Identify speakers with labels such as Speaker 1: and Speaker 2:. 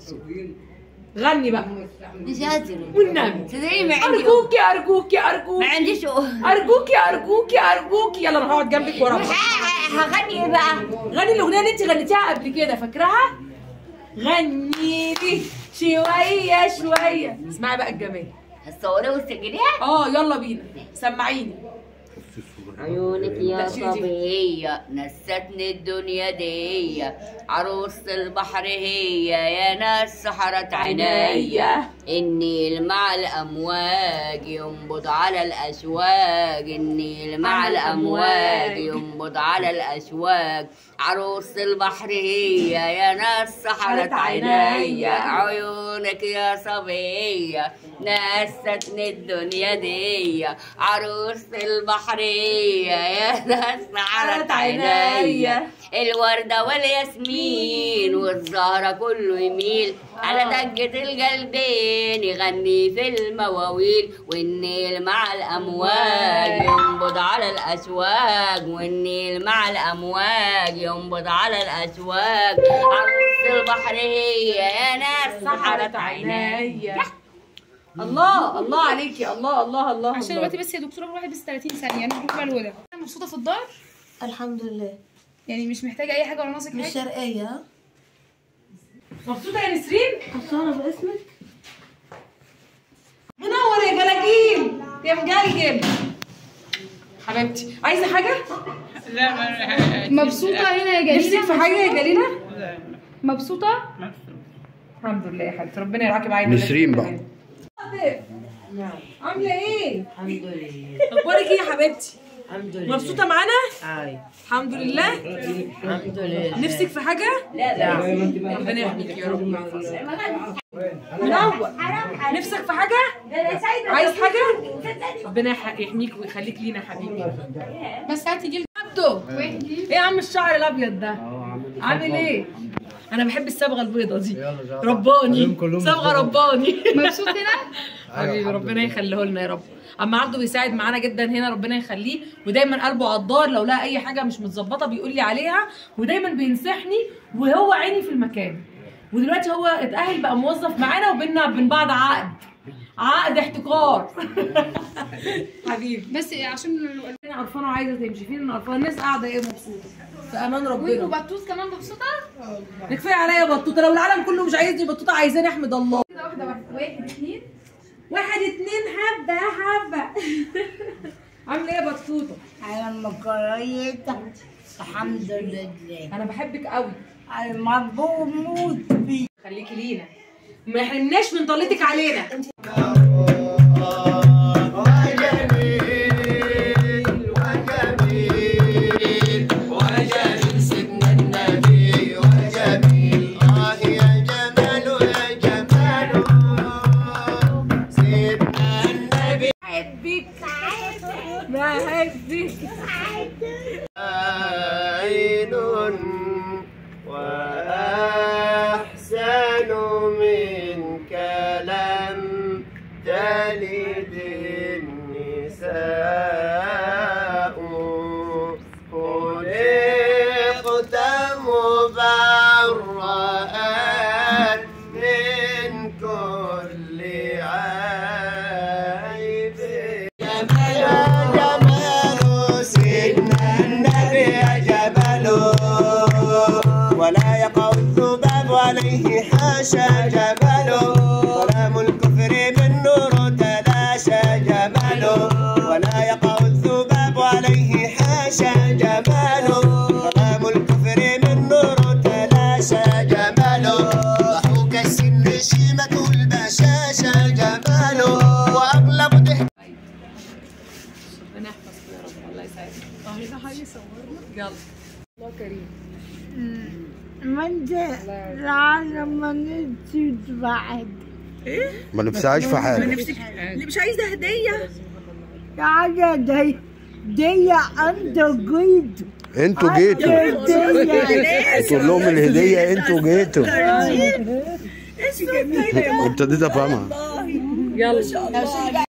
Speaker 1: مبسوط غني بقى
Speaker 2: مش قادرة
Speaker 1: والنبي
Speaker 2: تصدقي ما عندي
Speaker 1: ارجوكي ارجوكي ارجوكي
Speaker 2: ما عنديش
Speaker 1: ارجوكي ارجوكي ارجوكي يلا انا هقعد جنبك ورا
Speaker 2: هغني ايه بقى؟
Speaker 1: غني الاغنيه اللي انت غنيتيها قبل كده فاكراها غني لي شويه شويه اسمعي بقى الجمال
Speaker 2: هتصوري وتسجليها؟
Speaker 1: اه يلا بينا سمعيني
Speaker 2: عيونك يا
Speaker 1: لا، شيلي دي.
Speaker 2: صبية نستني الدنيا دي عروس البحر هي يا ناس سحرت عينيا النيل مع الأمواج ينبض على الأشواج النيل مع الأمواج ينبض على الأشواج عروس البحر هي يا ناس سحرت عينيا عيونك يا صبية نستني الدنيا دي عروس البحر هي يا ناس سحرت عينيا الوردة والياسمين والزهرة كله يميل على دقة القلبين يغني في المواويل والنيل مع الأمواج ينبض على الأشواج والنيل مع الأمواج ينبض على الأشواج عروس البحر هي يا ناس سحرت عينيا
Speaker 1: الله الله عليكي الله الله الله
Speaker 3: عشان
Speaker 1: الله.
Speaker 3: دلوقتي بس يا دكتوره الواحد بس 30 ثانيه انا بروح بقى الولد انا مبسوطه في الدار
Speaker 4: الحمد لله
Speaker 3: يعني مش محتاجه اي حاجه ولا ناقصك
Speaker 4: مش
Speaker 3: حاجه
Speaker 4: شرقية
Speaker 1: مبسوطه يا نسرين
Speaker 4: خلصانة باسمك
Speaker 1: منور يا جلاجيل يا مجلجل حبيبتي عايزه حاجه
Speaker 3: مبسوطه هنا يا جليله
Speaker 1: نفسك في حاجه يا جليله
Speaker 3: مبسوطه
Speaker 1: الحمد لله يا حبيبتي ربنا يرعاكي معايا
Speaker 5: نسرين بقى.
Speaker 1: عامله ايه
Speaker 6: الحمد لله
Speaker 1: اخبارك ايه يا حبيبتي
Speaker 6: الحمد لله
Speaker 1: مبسوطه معانا
Speaker 6: اي
Speaker 1: الحمد لله
Speaker 6: الحمد لله
Speaker 1: نفسك في حاجه
Speaker 6: لا
Speaker 1: ربنا يحميك يا رب منور نفسك في حاجه عايز حاجه ربنا يح- يحميك ويخليك لينا حبيبي
Speaker 3: بس هاتي جلد
Speaker 1: عبده ايه يا عم الشعر الابيض ده عامل ايه انا بحب الصبغه البيضه دي رباني صبغه رباني
Speaker 3: مبسوط هنا
Speaker 1: حبيبي ربنا يخليه لنا يا رب اما عبده بيساعد معانا جدا هنا ربنا يخليه ودايما قلبه عضار لو لقى اي حاجه مش متظبطه بيقول لي عليها ودايما بينصحني وهو عيني في المكان ودلوقتي هو اتاهل بقى موظف معانا وبيننا وبين بعض عقد عقد احتكار حبيبي
Speaker 3: بس عشان
Speaker 1: انا قرفانه وعايزه تمشي فين انا قرفانه الناس قاعده ايه مبسوطه في امان ربنا
Speaker 3: وبطوط كمان مبسوطه
Speaker 1: كفايه عليا بطوطه لو العالم كله مش عايزني بطوطه عايزاني احمد الله
Speaker 3: كده واحده واحده واحد اثنين
Speaker 1: واحد اتنين حبه يا حبه عامله ايه يا بطوطه
Speaker 6: انا كويس الحمد لله
Speaker 1: انا بحبك قوي
Speaker 6: انا مبسوط بيك
Speaker 1: خليكي لينا ما يحرمناش من طلتك علينا بحبك بحبك
Speaker 7: عين وأحسن منك لم تلد النساء خلقت مبرأ من كل عيب يا جمال سيدنا النبي يا جبل ولا يقع الذباب عليه حاشا جبل ظلام الكفر من نور تلاشى جمال ولا يقع الذباب عليه حاشا جمال ظلام الكفر من نور تلاشى جمال ضحوك السن شيمة البشاشة جمال وأغلب ضحك
Speaker 1: ربنا يحفظك يا رب الله يسعدك يلا الله كريم
Speaker 6: من ده العالم ما نسيت بعد
Speaker 5: ما نفسهاش في حاجه
Speaker 1: مش عايزه هديه
Speaker 6: يا دي دي انت جيت
Speaker 5: انتوا جيتوا
Speaker 6: دي
Speaker 5: تقول لهم الهديه انتوا جيتوا ابتديت افهمها
Speaker 1: يلا